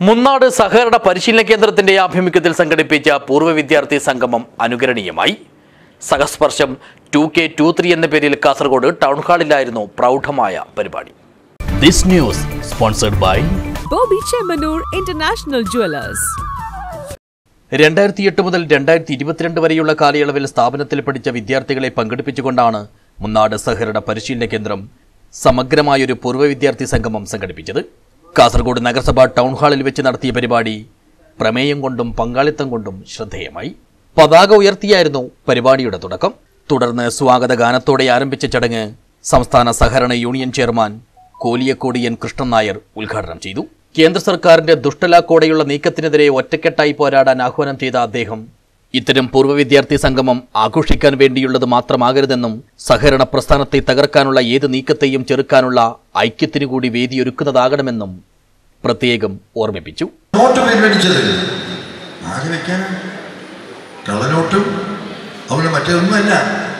മുന്നാട് സഹകരണ പരിശീലന കേന്ദ്രത്തിന്റെ ആഭിമുഖ്യത്തിൽ സംഘടിപ്പിച്ച പൂർവ്വ വിദ്യാർത്ഥി സംഗമം അനുകരണീയമായി സഹസ്പർശം ടു കെ ടു ത്രീ എന്ന പേരിൽ കാസർഗോഡ് ടൗൺ ഹാളിലായിരുന്നു പ്രൗഢമായ പരിപാടി this news sponsored by Bobby Chemanur International Jewelers. രണ്ടായിരത്തി എട്ട് മുതൽ രണ്ടായിരത്തി ഇരുപത്തിരണ്ട് വരെയുള്ള കാലയളവിൽ സ്ഥാപനത്തിൽ പഠിച്ച വിദ്യാർത്ഥികളെ പങ്കെടുപ്പിച്ചുകൊണ്ടാണ് മുന്നാട് സഹകരണ പരിശീലന കേന്ദ്രം സമഗ്രമായൊരു പൂർവ്വ വിദ്യാർത്ഥി സംഗമം സംഘടിപ്പിച്ചത് കാസർഗോഡ് നഗരസഭ ടൗൺ ഹാളിൽ വെച്ച് നടത്തിയ പരിപാടി പ്രമേയം കൊണ്ടും പങ്കാളിത്തം കൊണ്ടും ശ്രദ്ധേയമായി പതാക ഉയർത്തിയായിരുന്നു പരിപാടിയുടെ തുടക്കം തുടർന്ന് സ്വാഗത ഗാനത്തോടെ ആരംഭിച്ച ചടങ്ങ് സംസ്ഥാന സഹകരണ union chairman Koliyakode N Krishnan Nair ഉദ്ഘാടനം ചെയ്തു കേന്ദ്ര സർക്കാരിന്റെ ദുഷ്ടലാക്കോടെയുള്ള നീക്കത്തിനെതിരെ ഒറ്റക്കെട്ടായി പോരാടാൻ ആഹ്വാനം ചെയ്ത അദ്ദേഹം ഇത്തരം പൂർവ്വ വിദ്യാർത്ഥി സംഗമം ആഘോഷിക്കാൻ വേണ്ടിയുള്ളത് മാത്രമാകരുതെന്നും സഹകരണ പ്രസ്ഥാനത്തെ തകർക്കാനുള്ള ഏത് നീക്കത്തെയും ചെറുക്കാനുള്ള ഐക്യത്തിനു കൂടി വേദിയൊരുക്കുന്നതാകണമെന്നും പ്രത്യേകം ഓർമ്മിപ്പിച്ചു നോട്ട് പിൻവലിച്ചത് ആകെ വെക്കാൻ കള്ളനോട്ടും അവിടെ മറ്റൊന്നുമല്ല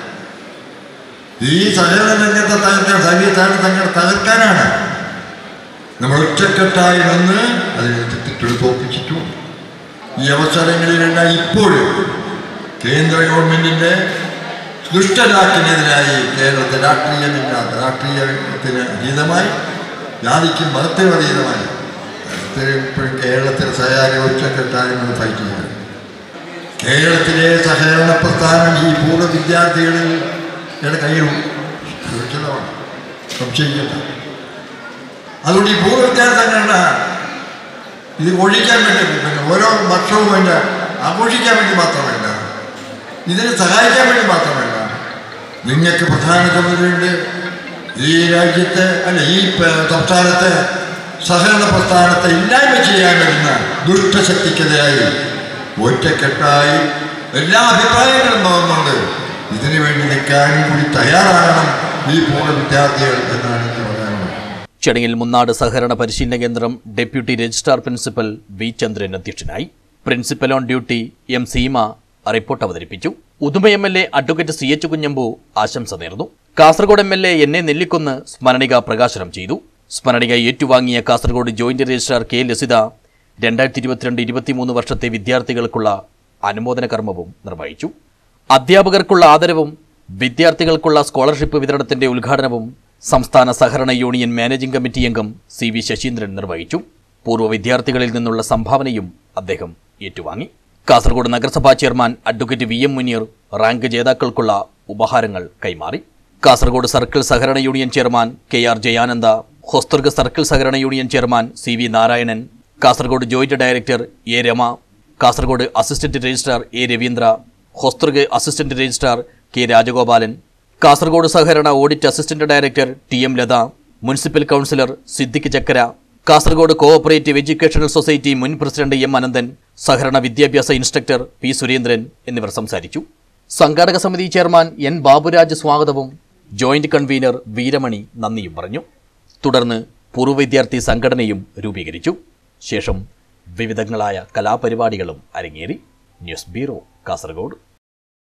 ഈ സഹകരണ രംഗത്തെ തകർക്കാൻ സംഗീതാണ് തങ്ങൾ തകർക്കാനാണ് നമ്മൾ ഒറ്റക്കെട്ടായി നിന്ന് അതിനെ തെറ്റിട്ട് തോപ്പിച്ചിട്ടും ഈ അവസരങ്ങളിലെല്ലാം ഇപ്പോഴും കേന്ദ്ര ഗവൺമെന്റിന്റെ ദുഷ്ടലാക്കിനെതിരായി കേരളത്തെ രാഷ്ട്രീയമില്ലാത്ത രാഷ്ട്രീയത്തിന് അതീതമായി ജാതിക്കും മതത്തിനും അതീതമായി മതത്തിന് ഇപ്പോഴും കേരളത്തിൽ സഹകാരി ഒറ്റക്കെട്ടായി നമ്മൾ ഫൈറ്റ് ചെയ്യുന്നത് കേരളത്തിലെ സഹകരണ പ്രസ്ഥാനം ഈ പൂർവ്വ വിദ്യാർത്ഥികളിൽ കയ്യിൽ സുരക്ഷിതമാണ് സംശയിക്കണ്ട അതുകൊണ്ട് ഈ പൂർവ്വ വിദ്യാർത്ഥി സംഘടന ഇത് ഒഴിക്കാൻ വേണ്ടി പിന്നെ ഓരോ വർഷവും വേണ്ട ആഘോഷിക്കാൻ വേണ്ടി മാത്രമല്ല ഇതിനെ സഹായിക്കാൻ വേണ്ടി മാത്രമല്ല നിങ്ങൾക്ക് പ്രധാന ചുമതലയുണ്ട് ഈ രാജ്യത്തെ അല്ല ഈ പ- സംസ്ഥാനത്തെ സഹകരണ പ്രസ്ഥാനത്തെ ഇല്ലായ്മ ചെയ്യാൻ വരുന്ന ദുഷ്ടശക്തിക്കെതിരായി ഒറ്റക്കെട്ടായി എല്ലാ അഭിപ്രായങ്ങളും തോന്നുന്നുണ്ട് ഇതിനു വേണ്ടി നിൽക്കാനും കൂടി തയ്യാറാകണം ഈ പൂർണ്ണ വിദ്യാർത്ഥികൾ എന്നാണ് എനിക്ക് പറയാനുള്ളത് ചടങ്ങിൽ മുന്നാട് സഹകരണ പരിശീലന കേന്ദ്രം deputy registrar principal V Chandran അധ്യക്ഷനായി principal on duty M Seema report അവതരിപ്പിച്ചു Uduma M L A advocate C H Kunhambu ആശംസ നേർന്നു Kasaragod M L A N A Nellikkunnu സ്മരണിക പ്രകാശനം ചെയ്തു സ്മരണിക ഏറ്റുവാങ്ങിയ Kasaragod joint registrar K Lasitha രണ്ടായിരത്തി ഇരുപത്തിരണ്ട് ഇരുപത്തിമൂന്ന് വർഷത്തെ വിദ്യാർത്ഥികൾക്കുള്ള അനുമോദന കർമ്മവും നിർവഹിച്ചു അധ്യാപകർക്കുള്ള ആദരവും വിദ്യാർത്ഥികൾക്കുള്ള സ്കോളർഷിപ്പ് വിതരണത്തിന്റെ ഉദ്ഘാടനവും സംസ്ഥാന സഹകരണ യൂണിയൻ മാനേജിംഗ് കമ്മിറ്റി അംഗം സി വി ശശീന്ദ്രൻ നിർവഹിച്ചു പൂർവ്വ വിദ്യാർത്ഥികളിൽ നിന്നുള്ള സംഭാവനയും അദ്ദേഹം ഏറ്റുവാങ്ങി കാസർഗോഡ് നഗരസഭാ chairman advocate V M Muneer rank ജേതാക്കൾക്കുള്ള ഉപഹാരങ്ങൾ കൈമാറി കാസർഗോഡ് സർക്കിൾ സഹകരണ union chairman K R Jayananda Hosdurg circle സഹകരണ union chairman C V Narayanan Kasaragod joint director A Rama Kasaragod assistant registrar A Ravindra Hosdurg assistant registrar K Rajagopalan Kasaragod സഹകരണ audit assistant director T M Latha municipal councillor Siddique Chakkara Kasaragod cooperative educational society മുൻ president M Ananthan സഹകരണ വിദ്യാഭ്യാസ instructor P Surendran എന്നിവർ സംസാരിച്ചു സംഘാടക സമിതി chairman N Baburaj സ്വാഗതവും ജോയിന്റ് കൺവീനർ വീരമണി നന്ദിയും പറഞ്ഞു തുടർന്ന് പൂർവ്വ വിദ്യാർത്ഥി സംഘടനയും രൂപീകരിച്ചു ശേഷം വിവിധങ്ങളായ കലാപരിപാടികളും അരങ്ങേറി ന്യൂസ് ബ്യൂറോ കാസർഗോഡ്